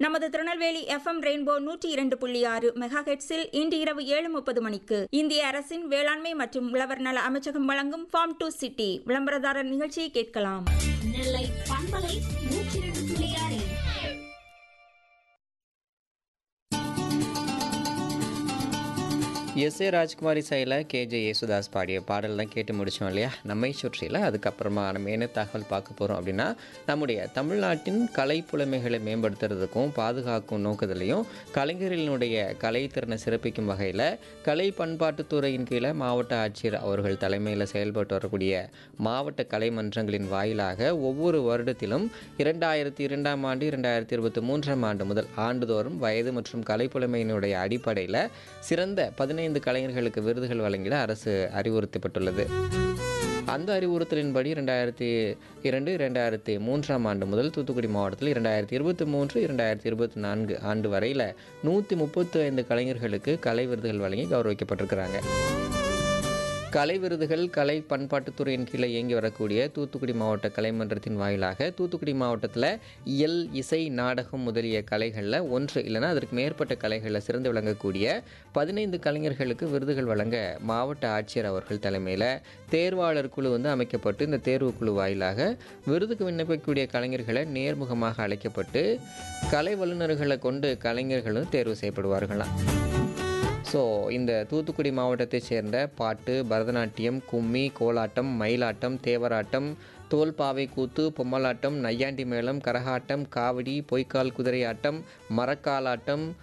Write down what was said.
நமது Tirunelveli FM rainbow நூற்றி இரண்டு புள்ளி ஆறு மெகா ஹெட்ஸில் இன்று இரவு ஏழு முப்பது மணிக்கு இந்திய அரசின் வேளாண்மை மற்றும் உழவர் நல அமைச்சகம் வழங்கும் ஃபார்ம் டு சிட்டி விளம்பரதாரர் நிகழ்ச்சியை கேட்கலாம் நெல்லை பண்பலை நூற்றி இரண்டு புள்ளி ஆறு எஸ் ஏ ராஜ்குமாரி சைல கேஜே யேசுதாஸ் பாடிய பாடல் தான் கேட்டு முடித்தோம் இல்லையா நம்மை சுற்றியில் அதுக்கப்புறமா நம்ம என்ன தகவல் பார்க்க போகிறோம் அப்படின்னா நம்முடைய தமிழ்நாட்டின் கலை புலமைகளை மேம்படுத்துறதுக்கும் பாதுகாக்கும் நோக்கத்திலையும் கலைஞர்களினுடைய கலைத்திறனை சிறப்பிக்கும் வகையில் கலை பண்பாட்டுத்துறையின் கீழே மாவட்ட ஆட்சியர் அவர்கள் தலைமையில் செயல்பட்டு வரக்கூடிய மாவட்ட கலை மன்றங்களின் வாயிலாக ஒவ்வொரு வருடத்திலும் இரண்டாயிரத்தி இரண்டாம் ஆண்டு இரண்டாயிரத்தி இருபத்தி மூன்றாம் ஆண்டு முதல் ஆண்டுதோறும் வயது மற்றும் கலைப்புலமையினுடைய அடிப்படையில் சிறந்த பதினைந்து கலைஞர்களுக்கு விருதுகள் வழங்கிட அரசு அறிவுறுத்தப்பட்டுள்ளது அந்த அறிவுறுத்தலின்படி ரெண்டாயிரத்தி இரண்டு இரண்டாயிரத்தி மூன்றாம் ஆண்டு முதல் தூத்துக்குடி மாவட்டத்தில் இரண்டாயிரத்தி இருபத்தி மூன்று இரண்டாயிரத்தி இருபத்தி நான்கு ஆண்டு வரையில் நூற்றி முப்பத்தி ஐந்து கலைஞர்களுக்கு கலை விருதுகள் வழங்கி கௌரவிக்கப்பட்டிருக்கிறாங்க கலை விருதுகள் கலை பண்பாட்டுத்துறையின் கீழே இயங்கி வரக்கூடிய தூத்துக்குடி மாவட்ட கலைமன்றத்தின் வாயிலாக தூத்துக்குடி மாவட்டத்தில் இயல் இசை நாடகம் முதலிய கலைகளில் ஒன்று இல்லைன்னா அதற்கு மேற்பட்ட கலைகளில் சிறந்து விளங்கக்கூடிய பதினைந்து கலைஞர்களுக்கு விருதுகள் வழங்க மாவட்ட ஆட்சியர் அவர்கள் தலைமையில் தேர்வாளர் குழு வந்து அமைக்கப்பட்டு இந்த தேர்வு குழு வாயிலாக விருதுக்கு விண்ணப்பிக்கக்கூடிய கலைஞர்களை நேர்முகமாக அழைக்கப்பட்டு கலை வல்லுநர்களை கொண்டு கலைஞர்களும் தேர்வு செய்யப்படுவார்களாம் ஸோ இந்த தூத்துக்குடி மாவட்டத்தைச் சேர்ந்த பாட்டு பரதநாட்டியம் கும்மி கோலாட்டம் மயிலாட்டம் தேவராட்டம் தோல்பாவை கூத்து பொம்மலாட்டம் நையாண்டி மேளம் கரகாட்டம் காவடி பொய்க்கால் குதிரை ஆட்டம் மரக்காலாட்டம்